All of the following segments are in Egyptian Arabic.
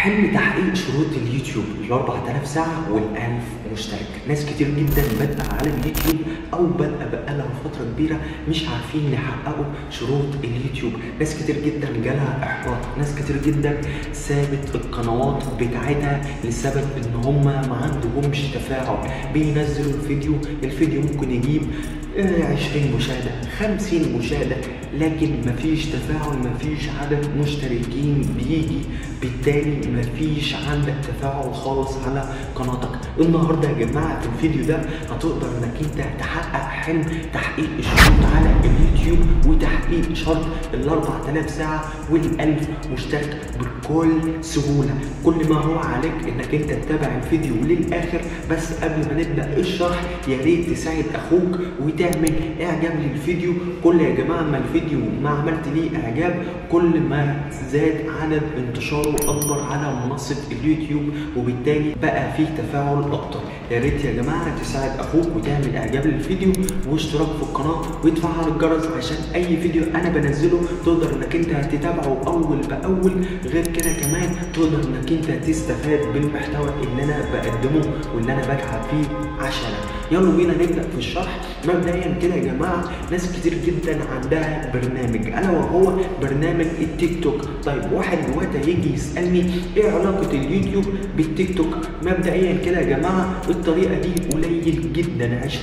حلم تحقيق شروط اليوتيوب ال 4000 ساعة وال 1000 مشترك، ناس كتير جدا بادئة على اليوتيوب أو بادئة بقالها فترة كبيرة مش عارفين يحققوا شروط اليوتيوب، ناس كتير جدا جالها إحباط، ناس كتير جدا سابت القنوات بتاعتها لسبب إن هما ما عندهمش تفاعل، بينزلوا الفيديو، الفيديو ممكن يجيب آه، 20 مشاهدة 50 مشاهدة لكن مفيش تفاعل مفيش عدد مشتركين بيجي بالتالي مفيش عندك تفاعل خالص على قناتك النهاردة يا جماعة في الفيديو ده هتقدر انك انت تحقق حلم تحقيق الشروط على اليوتيوب وتحقيق شرط ال 4000 ساعة وال 1000 مشترك بكل سهولة كل ما هو عليك انك انت تتابع الفيديو للاخر بس قبل ما نبدأ الشرح يا ريت تساعد اخوك وتعمل اعجاب للفيديو كل يا جماعة ما الفيديو ما عملت ليه اعجاب كل ما زاد عدد انتشاره اكبر على منصة اليوتيوب وبالتالي بقى فيه تفاعل اكتر يا ريت يا جماعة تساعد اخوك وتعمل اعجاب للفيديو واشتراك في القناة وتفعل الجرس عشان اي فيديو انا بنزله تقدر انك انت تتابعه اول باول غير كده كمان تقدر انك انت تستفاد بالمحتوى اللي انا بقدمه واللي انا بتعب فيه عشانك يلا بينا نبدا في الشرح مبدئيا كده يا جماعه ناس كتير جدا عندها برنامج الا وهو برنامج التيك توك طيب واحد دلوقتي هيجي يسالني ايه علاقه اليوتيوب بالتيك توك مبدئيا كده يا جماعه الطريقه دي قليل جدا 20%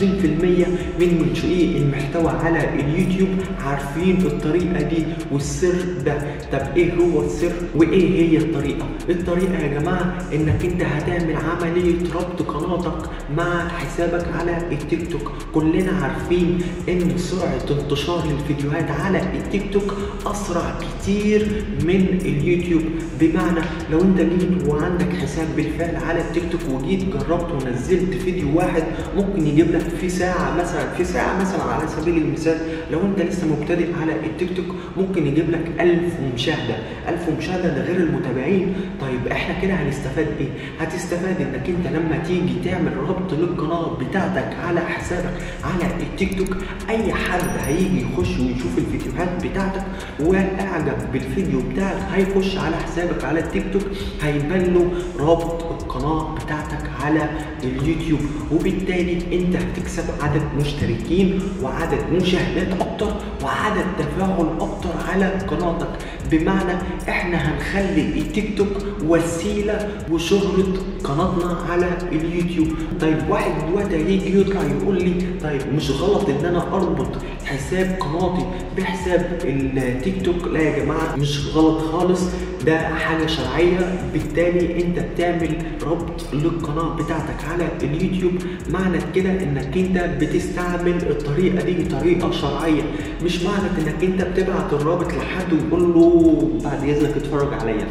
من منشئي المحتوى على اليوتيوب عارفين الطريقه دي والسر ده طب ايه هو السر وايه هي الطريقه الطريقه يا جماعه انك انت هتعمل عمليه ربط قناتك مع حسابك على التيك توك كلنا عارفين ان سرعه انتشار الفيديوهات على التيك توك اسرع كتير من اليوتيوب بمعنى لو انت جيت وعندك حساب بالفعل على التيك توك وجيت جربت ونزلت فيديو واحد ممكن يجيب لك في ساعه مثلا في ساعه مثلا على سبيل المثال لو انت لسه مبتدئ على التيك توك ممكن يجيب لك 1000 مشاهده 1000 مشاهده ده غير المتابعين طيب احنا كده هنستفاد ايه هتستفاد انك انت لما تيجي تعمل ربط للقناه بتاعتك على حسابك على التيك توك اي حد هيجي يخش ويشوف الفيديوهات بتاعتك واعجب بالفيديو بتاعك هيخش على حسابك على التيك توك هيبان له رابط القناه بتاعتك على اليوتيوب وبالتالي انت هتكسب عدد مشتركين وعدد مشاهدات اكتر وعدد تفاعل اكتر على قناتك بمعنى احنا هنخلي التيك توك وسيله وشهره قناتنا على اليوتيوب طيب واحد دلوقتي هيجي يطلع يقول لي طيب مش غلط ان انا اربط حساب قناتي بحساب التيك توك لا يا جماعه مش غلط خالص ده حاجه شرعيه بالتالي انت بتعمل ربط للقناه بتاعتك على اليوتيوب معنى كده انك انت بتستعمل الطريقه دي بطريقه شرعيه مش معنى انك انت بتبعت الرابط لحد وتقول له بعد اذنك اتفرج عليا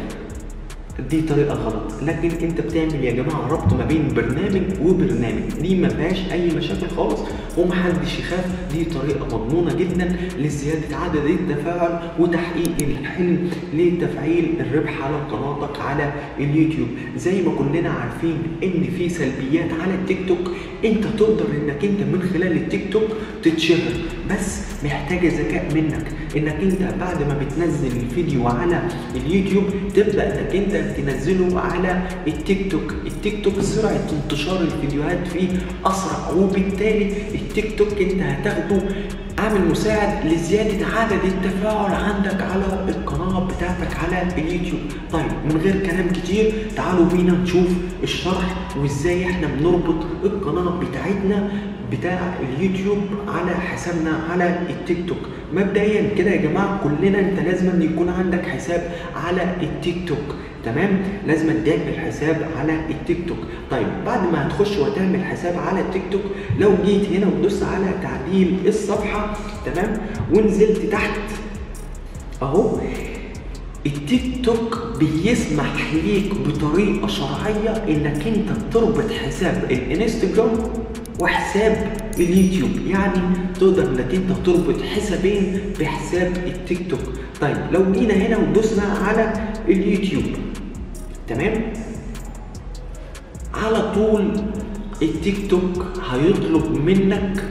دي طريقة غلط لكن انت بتعمل يا جماعة ربط ما بين برنامج وبرنامج دي ما فيهاش اي مشاكل خالص ومحدش يخاف دي طريقة مضمونة جدا لزيادة عدد التفاعل وتحقيق الحلم لتفعيل الربح على قناتك على اليوتيوب زي ما كلنا عارفين ان في سلبيات على التيك توك انت تقدر انك انت من خلال التيك توك تتشهر بس محتاجة ذكاء منك انك انت بعد ما بتنزل الفيديو على اليوتيوب تبدأ انك انت تنزله على التيك توك التيك توك سرعة انتشار الفيديوهات فيه اسرع وبالتالي التيك توك انت هتاخده عامل مساعد لزيادة عدد التفاعل عندك على القناة بتاعتك على اليوتيوب طيب من غير كلام كتير تعالوا بينا نشوف الشرح وازاي احنا بنربط القناة بتاعتنا بتاع اليوتيوب على حسابنا على التيك توك مبدئيا كده يا جماعة كلنا انت لازم يكون عندك حساب على التيك توك تمام لازم تعمل حساب على التيك توك طيب بعد ما هتخش وتعمل حساب على التيك توك لو جيت هنا ودوست على تعديل الصفحه تمام ونزلت تحت اهو التيك توك بيسمح ليك بطريقه شرعيه انك انت تربط حساب الانستجرام وحساب اليوتيوب يعني تقدر انك انت تربط حسابين بحساب التيك توك طيب لو جينا هنا ودوسنا على اليوتيوب تمام على طول التيك توك هيطلب منك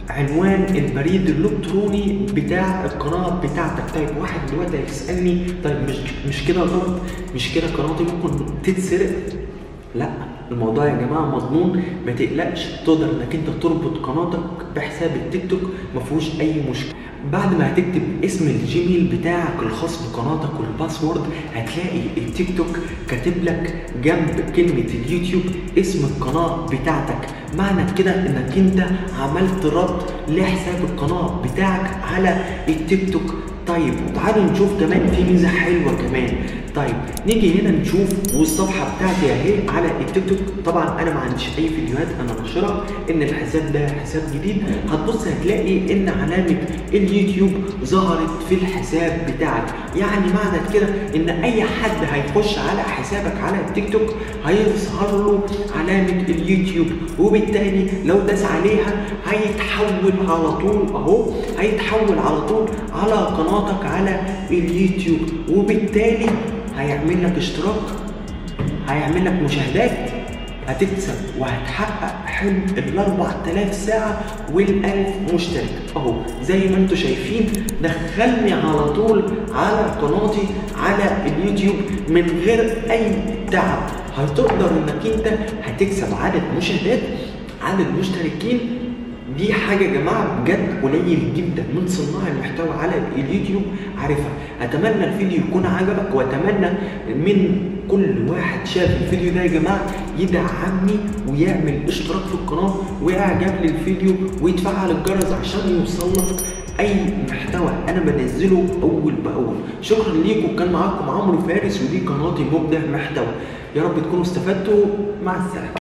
عنوان البريد الالكتروني بتاع القناه بتاعتك طيب واحد دلوقتي هيسالني طيب مش مش كده غلط مش كده قناتي ممكن تتسرق لا الموضوع يا جماعه مضمون ما تقلقش تقدر انك انت تربط قناتك بحساب التيك توك ما فيهوش اي مشكله بعد ما هتكتب اسم الجيميل بتاعك الخاص بقناتك والباسورد هتلاقي التيك توك كاتب لك جنب كلمه اليوتيوب اسم القناه بتاعتك معنى كده انك انت عملت ربط لحساب القناه بتاعك على التيك توك طيب تعالوا نشوف كمان في ميزه حلوه كمان طيب نيجي هنا نشوف والصفحه بتاعتي اهي على التيك توك طبعا انا ما عنديش اي فيديوهات انا نشرها ان الحساب ده حساب جديد هتبص هتلاقي ان علامه اليوتيوب ظهرت في الحساب بتاعك يعني معنى كده ان اي حد هيخش على حسابك على التيك توك هيظهر له علامه اليوتيوب وبالتالي لو داس عليها هيتحول على طول اهو هيتحول على طول على قناتك على اليوتيوب وبالتالي هيعمل لك اشتراك هيعمل لك مشاهدات هتكسب وهتحقق حلم ال 4000 ساعة وال 1000 مشترك اهو زي ما انتم شايفين دخلني على طول على قناتي على اليوتيوب من غير اي تعب هتقدر انك انت هتكسب عدد مشاهدات عدد مشتركين دي حاجة يا جماعة بجد قليل جدا من صناع المحتوى على اليوتيوب عارفها أتمنى الفيديو يكون عجبك وأتمنى من كل واحد شاف الفيديو ده يا جماعة يدعمني ويعمل اشتراك في القناة ويعجب للفيديو ويتفعل الجرس عشان يوصلك اي محتوى انا بنزله اول باول شكرا ليكم كان معاكم عمرو فارس ودي قناتي مبدع محتوى يا رب تكونوا استفدتوا مع السلامه